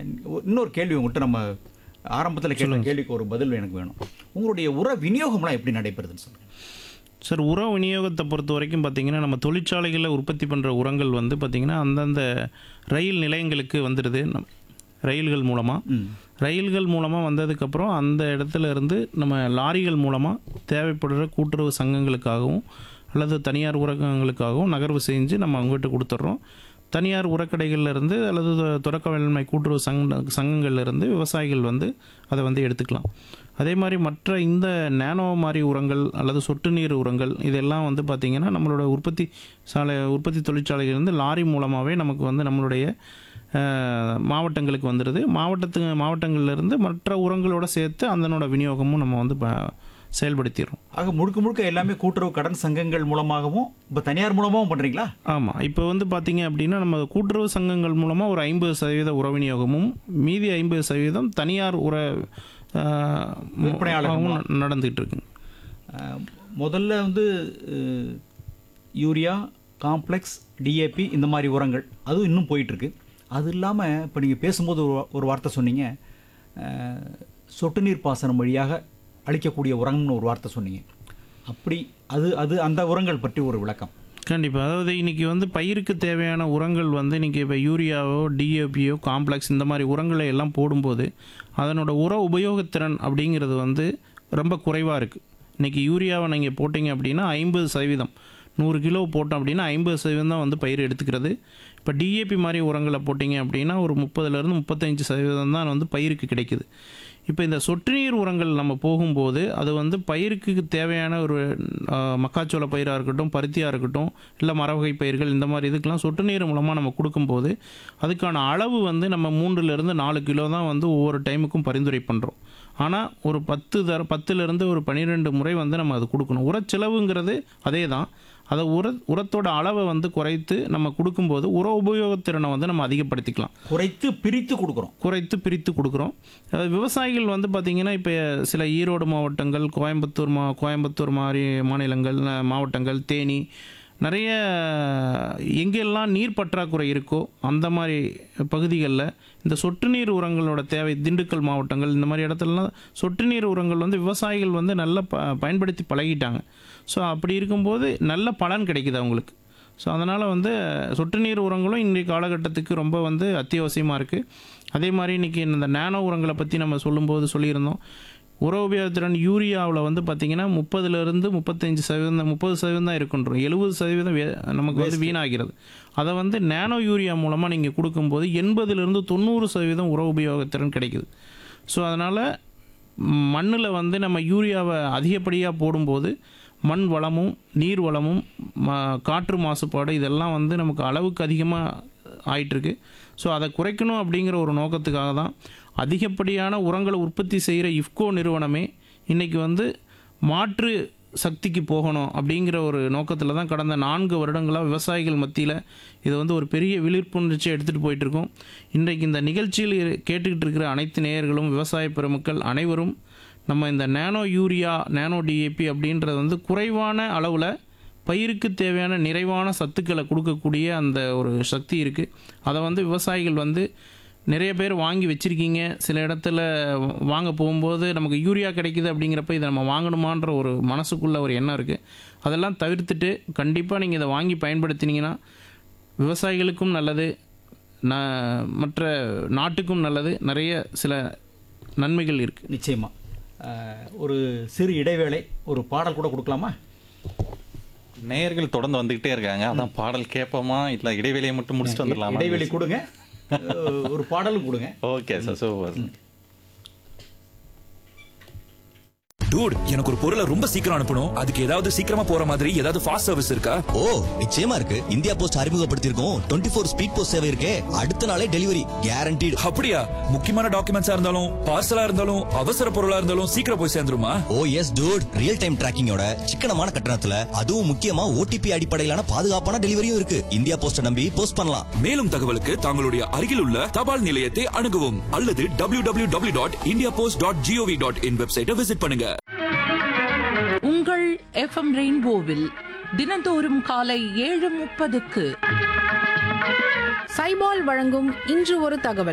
இன்னொரு கேள்வி உங்கள்கிட்ட நம்ம ஆரம்பத்தில் கேட்ட கேள்விக்கு ஒரு பதில் எனக்கு வேணும் உங்களுடைய உர விநியோகம்லாம் எப்படி நடைபெறுதுன்னு சொல்லுங்கள் சார் உர விநியோகத்தை பொறுத்த வரைக்கும் பார்த்திங்கன்னா நம்ம தொழிற்சாலைகளில் உற்பத்தி பண்ணுற உரங்கள் வந்து பார்த்திங்கன்னா அந்தந்த ரயில் நிலையங்களுக்கு வந்துடுது நம் ரயில்கள் மூலமாக ம் ரயில்கள் மூலமாக வந்ததுக்கப்புறம் அந்த இடத்துல இருந்து நம்ம லாரிகள் மூலமாக தேவைப்படுற கூட்டுறவு சங்கங்களுக்காகவும் அல்லது தனியார் உரகங்களுக்காகவும் நகர்வு செஞ்சு நம்ம அவங்ககிட்ட கொடுத்துட்றோம் தனியார் உரக்கடைகள்ல இருந்து அல்லது தொ- தொடக்க வேளாண்மை கூட்டுறவு சங்க சங்கங்கள்ல இருந்து விவசாயிகள் வந்து அதை வந்து எடுத்துக்கலாம் அதே மாதிரி மற்ற இந்த நேனோ மாதிரி உரங்கள் அல்லது சொட்டு நீர் உரங்கள் இதெல்லாம் வந்து பார்த்திங்கன்னா நம்மளோட உற்பத்தி சாலை உற்பத்தி தொழிற்சாலையிலிருந்து லாரி மூலமாகவே நமக்கு வந்து நம்மளுடைய அஹ், மாவட்டங்களுக்கு வந்துடுது மாவட்டத்து மாவட்டங்கள்லேருந்து மற்ற உரங்களோட சேர்த்து அதனோட விநியோகமும் நம்ம வந்து ப- செயல்படுத்திடுறோம் ஆக முழுக்க முழுக்க எல்லாமே கூட்டுறவு கடன் சங்கங்கள் மூலமாகவும் இப்போ தனியார் மூலமாகவும் பண்ணுறீங்களா ஆமாம் இப்போ வந்து பார்த்தீங்க அப்படின்னா நம்ம கூட்டுறவு சங்கங்கள் மூலமாக ஒரு ஐம்பது சதவீத உர விநியோகமும் மீதி ஐம்பது சதவீதம் தனியார் உர அஹ், விற்பனையாளர்கள் ஆகவும் நடந்துகிட்டு இருக்குங்க அஹ், முதல்ல வந்து அஹ், யூரியா காம்ப்ளெக்ஸ் டிஏபி இந்த மாதிரி உரங்கள் அதுவும் இன்னும் போயிட்டுருக்கு அது இல்லாமல் இப்போ நீங்கள் பேசும்போது ஒரு வா- ஒரு வார்த்தை சொன்னீங்க அஹ், சொட்டு நீர் பாசனம் வழியாக அளிக்கக்கூடிய உரம்னு ஒரு வார்த்தை சொன்னீங்க அப்படி அது அது அந்த உரங்கள் பற்றி ஒரு விளக்கம் கண்டிப்பாக அதாவது இன்றைக்கி வந்து பயிருக்கு தேவையான உரங்கள் வந்து இன்றைக்கி இப்போ யூரியாவோ டிஏபியோ காம்ப்ளெக்ஸ் இந்த மாதிரி உரங்களை எல்லாம் போடும்போது அதனோட உர உபயோகத்திறன் அப்படிங்கிறது வந்து ரொம்ப குறைவாக இருக்குது இன்றைக்கி யூரியாவை நீங்கள் போட்டிங்க அப்படின்னா ஐம்பது சதவீதம் நூறு கிலோ போட்டோம் அப்படின்னா ஐம்பது சதவீதம் தான் வந்து பயிர் எடுத்துக்கிறது இப்போ டிஏபி மாதிரி உரங்களை போட்டிங்க அப்படின்னா ஒரு முப்பதுலேருந்து முப்பத்தஞ்சு சதவீதம் தான் வந்து பயிருக்கு கிடைக்குது இப்போ இந்த சொட்டு நீர் உரங்கள் நம்ம போகும்போது அது வந்து பயிருக்கு தேவையான ஒரு ஆஹ், மக்காச்சோள பயிராக இருக்கட்டும் பருத்தியாக இருக்கட்டும் இல்லை மரவகை பயிர்கள் இந்த மாதிரி இதுக்கெல்லாம் சொட்டு நீர் மூலமாக நம்ம கொடுக்கும்போது அதுக்கான அளவு வந்து நம்ம மூன்றுலேருந்து நாலு கிலோ தான் வந்து ஒவ்வொரு டைமுக்கும் பரிந்துரை பண்ணுறோம் ஆனால் ஒரு பத்து தர பத்துலேருந்து ஒரு பன்னிரெண்டு முறை வந்து நம்ம அது கொடுக்கணும் உரச்செலவுங்கிறது அதே தான் அதை உர உரத்தோட அளவை வந்து குறைத்து நம்ம கொடுக்கும்போது உர உபயோகத்திறனை வந்து நம்ம அதிகப்படுத்திக்கலாம் குறைத்து பிரித்து கொடுக்குறோம் குறைத்து பிரித்து கொடுக்குறோம் அதாவது விவசாயிகள் வந்து பார்த்திங்கன்னா இப்போ சில ஈரோடு மாவட்டங்கள் கோயம்புத்தூர் மா கோயம்புத்தூர் மாதிரி மாநிலங்கள் அஹ், மாவட்டங்கள் தேனி நிறைய எங்கெல்லாம் நீர் பற்றாக்குறை இருக்கோ அந்த மாதிரி பகுதிகளில் இந்த சொட்டு நீர் உரங்களோட தேவை திண்டுக்கல் மாவட்டங்கள் இந்த மாதிரி இடத்துலலாம் சொட்டு நீர் உரங்கள் வந்து விவசாயிகள் வந்து நல்லா ப பயன்படுத்தி பழகிட்டாங்க ஸோ அப்படி இருக்கும்போது நல்ல பலன் கிடைக்குது அவங்களுக்கு ஸோ அதனால் வந்து சொட்டு நீர் உரங்களும் இன்றைய காலகட்டத்துக்கு ரொம்ப வந்து அத்தியாவசியமாக இருக்குது அதே மாதிரி இன்றைக்கி இந்த நானோ உரங்களை பற்றி நம்ம சொல்லும்போது சொல்லியிருந்தோம் உர உபயோகத்திறன் யூரியாவில் வந்து பார்த்திங்கன்னா முப்பதுலேருந்து முப்பத்தஞ்சு சதவீதம் முப்பது சதவீதம் தான் இருக்குன்றோம் எழுபது சதவீதம் வே- நமக்கு வந்து வீணாகிறது அதை வந்து நானோ யூரியா மூலமாக நீங்கள் கொடுக்கும்போது எண்பதுலேருந்து தொண்ணூறு சதவீதம் உர உபயோகத்திறன் கிடைக்குது ஸோ அதனால் மண்ணில் வந்து நம்ம யூரியாவை அதிகப்படியாக போடும்போது மண் வளமும் நீர் வளமும் ம- காற்று மாசுபாடு இதெல்லாம் வந்து நமக்கு அளவுக்கு அதிகமாக ஆயிட்டிருக்கு ஸோ அதை குறைக்கணும் அப்படிங்கிற ஒரு நோக்கத்துக்காக தான் அதிகப்படியான உரங்களை உற்பத்தி செய்கிற இஃப்கோ நிறுவனமே இன்றைக்கி வந்து மாற்று சக்திக்கு போகணும் அப்படிங்கிற ஒரு நோக்கத்தில் தான் கடந்த நான்கு வருடங்களாக விவசாயிகள் மத்தியில் இதை வந்து ஒரு பெரிய விழிப்புணர்ச்சியை எடுத்துகிட்டு போயிட்டுருக்கோம் இன்றைக்கு இந்த நிகழ்ச்சியில் இரு- கேட்டுக்கிட்டு இருக்கிற அனைத்து நேயர்களும் விவசாய பெருமக்கள் அனைவரும் நம்ம இந்த நேனோ யூரியா நேனோ டிஏபி அப்படின்றது வந்து குறைவான அளவில் பயிருக்கு தேவையான நிறைவான சத்துக்களை கொடுக்கக்கூடிய அந்த ஒரு சக்தி இருக்குது அதை வந்து விவசாயிகள் வந்து நிறைய பேர் வாங்கி வச்சுருக்கீங்க சில இடத்துல வாங்க போகும்போது நமக்கு யூரியா கிடைக்குது அப்படிங்கிறப்ப இதை நம்ம வாங்கணுமான்ற ஒரு மனசுக்குள்ள ஒரு எண்ணம் இருக்குது அதெல்லாம் தவிர்த்துட்டு கண்டிப்பாக நீங்கள் இதை வாங்கி பயன்படுத்தினீங்கன்னா விவசாயிகளுக்கும் நல்லது ந மற்ற நாட்டுக்கும் நல்லது நிறைய சில நன்மைகள் இருக்குது நிச்சயமா அஹ், ஒரு சிறு இடைவேளை ஒரு பாடல் கூட கொடுக்கலாமா நேயர்கள் தொடர்ந்து வந்துகிட்டே இருக்காங்க அதான் பாடல் கேட்போமா இல்ல இடைவெளியை மட்டும் முடிச்சுட்டு வந்துடலாமா இடைவெளி கொடுங்க அஹ், ஒரு பாடலும் கொடுங்க ஓகே சார் சூப்பர் டூட் எனக்கு ஒரு பொருளை ரொம்ப சீக்கிரம் அனுப்பணும் அதுக்கு ஏதாவது சீக்கிரமா போற மாதிரி ஏதாவது ஃபாஸ்ட் சர்வீஸ் இருக்கா ஓ நிச்சயமா இருக்கு இந்தியா போஸ்ட் அறிமுகப்படுத்தியிருக்கோம் டுவெண்ட்டி ஃபோர் ஸ்பீட் போஸ்ட் சேவை இருக்கே அடுத்த நாளே டெலிவரி கேரண்டீடு அப்படியா முக்கியமான டாக்குமெண்ட்ஸா இருந்தாலும் பார்சலா இருந்தாலும் அவசர பொருளா இருந்தாலும் சீக்கிரம் போய் சேர்ந்துருமா oh yes dude real time டிராக்கிங்கோட சிக்கனமான கட்டணத்துல அதுவும் முக்கியமா ஓடிபி அடிப்படையிலான பாதுகாப்பான டெலிவரியும் இருக்கு இந்தியா போஸ்ட நம்பி போஸ்ட் பண்ணலாம் மேலும் தகவலுக்கு தங்களுடைய அருகில் உள்ள தபால் நிலையத்தை அணுகவும் அல்லது W W W dot India post dot GOV dot in வெப்சைட்டை விசிட் பண்ணுங்க உங்கள் எஃப்எம் ரெயின்போவில் தினந்தோறும் காலை ஏழு முப்பதுக்கு சைபால் வழங்கும் இன்று ஒரு தகவல்